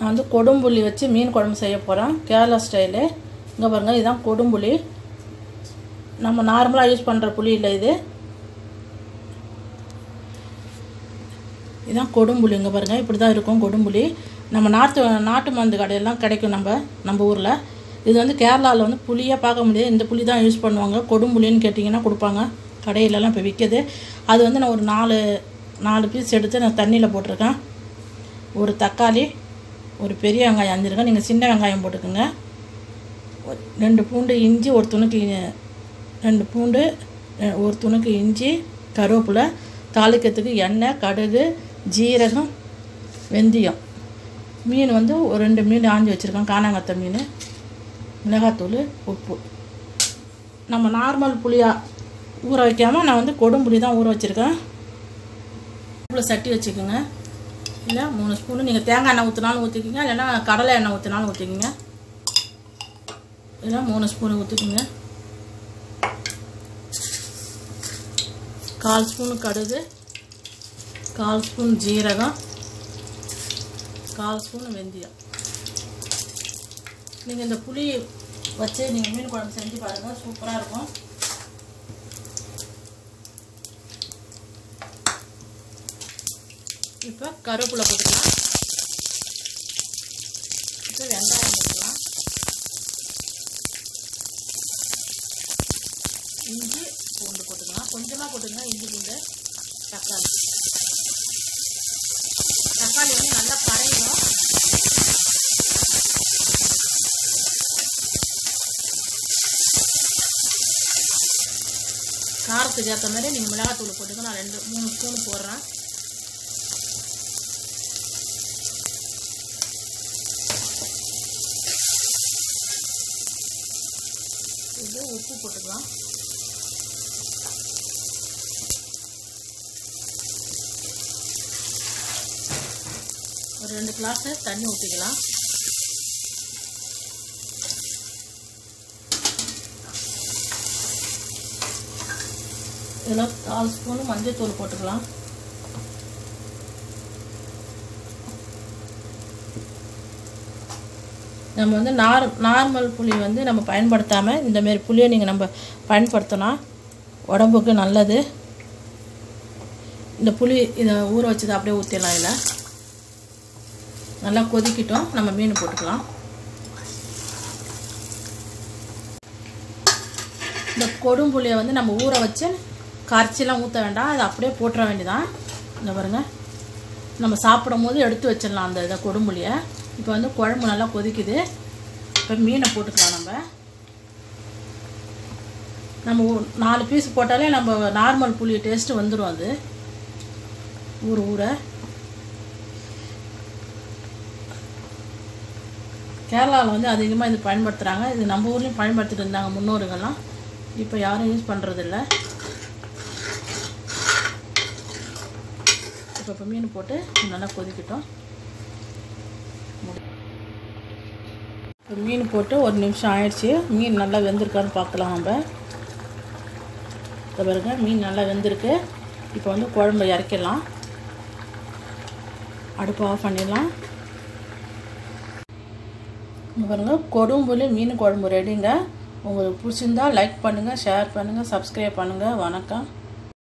நான் வந்து கொடும்புளி வச்சு மீன் குழம்பு செய்ய போகிறேன் கேரளா ஸ்டைலு இங்கே பாருங்கள் இதுதான் கொடும்புளி நம்ம நார்மலாக யூஸ் பண்ணுற புளி இல்லை இது இதுதான் கொடும்புளி இங்கே பாருங்கள் இப்படி தான் இருக்கும் கொடும்புளி நம்ம நாட்டு நாட்டு மருந்து கடையெல்லாம் கிடைக்கும் நம்ம நம்ம ஊரில் இது வந்து கேரளாவில் வந்து புளியாக பார்க்க முடியாது இந்த புளி தான் யூஸ் பண்ணுவாங்க கொடும்புளின்னு கேட்டிங்கன்னா கொடுப்பாங்க கடையிலலாம் இப்போ விற்கிது அது வந்து நான் ஒரு நாலு நாலு பீஸ் எடுத்து நான் தண்ணியில் போட்டிருக்கேன் ஒரு தக்காளி ஒரு பெரிய வெங்காயம் அஞ்சிருக்கேன் நீங்கள் சின்ன வெங்காயம் போட்டுக்கோங்க ஒரு ரெண்டு பூண்டு இஞ்சி ஒரு துணுக்கு இ- ரெண்டு பூண்டு ரெ- ஒரு துணுக்கு இஞ்சி கருவேப்பிலை தாளிக்கிறதுக்கு எண்ணெய் கடுகு ஜீரகம் வெந்தயம் மீன் வந்து ஒரு ரெண்டு மீன் ஆஞ்சி வச்சுருக்கேன் காணாங்கத்த மீன் மிளகாத்தூள் உப்பு நம்ம நார்மல் புளியா ஊற வைக்காமல் நான் வந்து கொடும்புளி தான் ஊற வச்சுருக்கேன் இவ்வளோ சட்டி வச்சுக்கோங்க இல்லை மூணு ஸ்பூனு நீங்கள் தேங்காய் எண்ணெய் ஊற்றினாலும் ஊற்றிக்கிங்க இல்லைன்னா கடலை எண்ணெய் ஊற்றினாலும் ஊற்றிக்கிங்க இல்லை மூணு ஸ்பூனு ஊற்றிக்கிங்க கால் ஸ்பூன் கடுகு கால் ஸ்பூன் ஜீரகம் கால் ஸ்பூன் வெந்தயம் நீங்கள் இந்த புளி வச்சு நீங்கள் மீன் குழம்பு செஞ்சு பாருங்கள் சூப்பராக இருக்கும் இப்போ கருவேப்பிலை போட்டுக்கலாம் இப்போ வெங்காயம் போட்டுக்கலாம் இஞ்சி பூண்டு போட்டுக்கலாம் கொஞ்சமாக போட்டுக்கலாம் இஞ்சி பூண்டு தக்காளி தக்காளி வந்து நல்லா கரையணும் காரத்துக்கு ஏற்ற மாதிரி நீங்கள் மிளகாத்தூள் போட்டுக்க நான் ரெண்டு மூணு ஸ்பூன் போடுறேன் இது உப்பு போட்டுக்கலாம் ஒரு ரெண்டு கிளாஸ் தண்ணி ஊற்றிக்கலாம் இதில் கால் ஸ்பூனு மஞ்சள் தூள் போட்டுக்கலாம் நம்ம வந்து நார் நார்மல் புளி வந்து நம்ம பயன்படுத்தாமல் இந்தமாரி புளியை நீங்கள் நம்ம பயன்படுத்தினா உடம்புக்கு நல்லது இந்த புளி இதை ஊற வச்சதை அப்படியே ஊற்றிடலாம் இதில் நல்லா கொதிக்கிட்டோம் நம்ம மீன் போட்டுக்கலாம் இந்த கொடும்புளியை வந்து நம்ம ஊற வச்சு கரைச்சிலாம் ஊற்ற வேண்டாம் அதை அப்படியே போட்டுற வேண்டியதான் இந்த பாருங்க நம்ம சாப்பிடும் போது எடுத்து வச்சிடலாம் அந்த இதை கொடும்புளியை இப்போ வந்து குழம்பு நல்லா கொதிக்குது இப்போ மீனை போட்டுக்கலாம் நம்ம நம்ம ஒரு நாலு பீஸ் போட்டாலே நம்ம நார்மல் புளி டேஸ்ட்டு வந்துடும் அது ஊற ஊற கேரளாவில் வந்து அதிகமாக இது பயன்படுத்துகிறாங்க இது நம்ம ஊர்லேயும் பயன்படுத்திட்டு இருந்தாங்க முன்னோர்கள்லாம் இப்போ யாரும் யூஸ் பண்ணுறதில்ல இப்போ இப்போ மீன் போட்டு நல்லா கொதிக்கட்டும் இப்போ மீன் போட்டு ஒரு நிமிஷம் ஆயிடுச்சு மீன் நல்லா வெந்திருக்கான்னு பார்க்கலாம் நம்ம இதை பாருங்க மீன் நல்லா வெந்திருக்கு இப்போ வந்து குழம்பு இறக்கிடலாம் அடுப்பு ஆஃப் பண்ணிடலாம் இங்க பாருங்க கொடும்புளி மீன் குழம்பு ரெடிங்க உங்களுக்கு பிடிச்சிருந்தா லைக் பண்ணுங்கள் ஷேர் பண்ணுங்கள் சப்ஸ்கிரைப் பண்ணுங்கள் வணக்கம்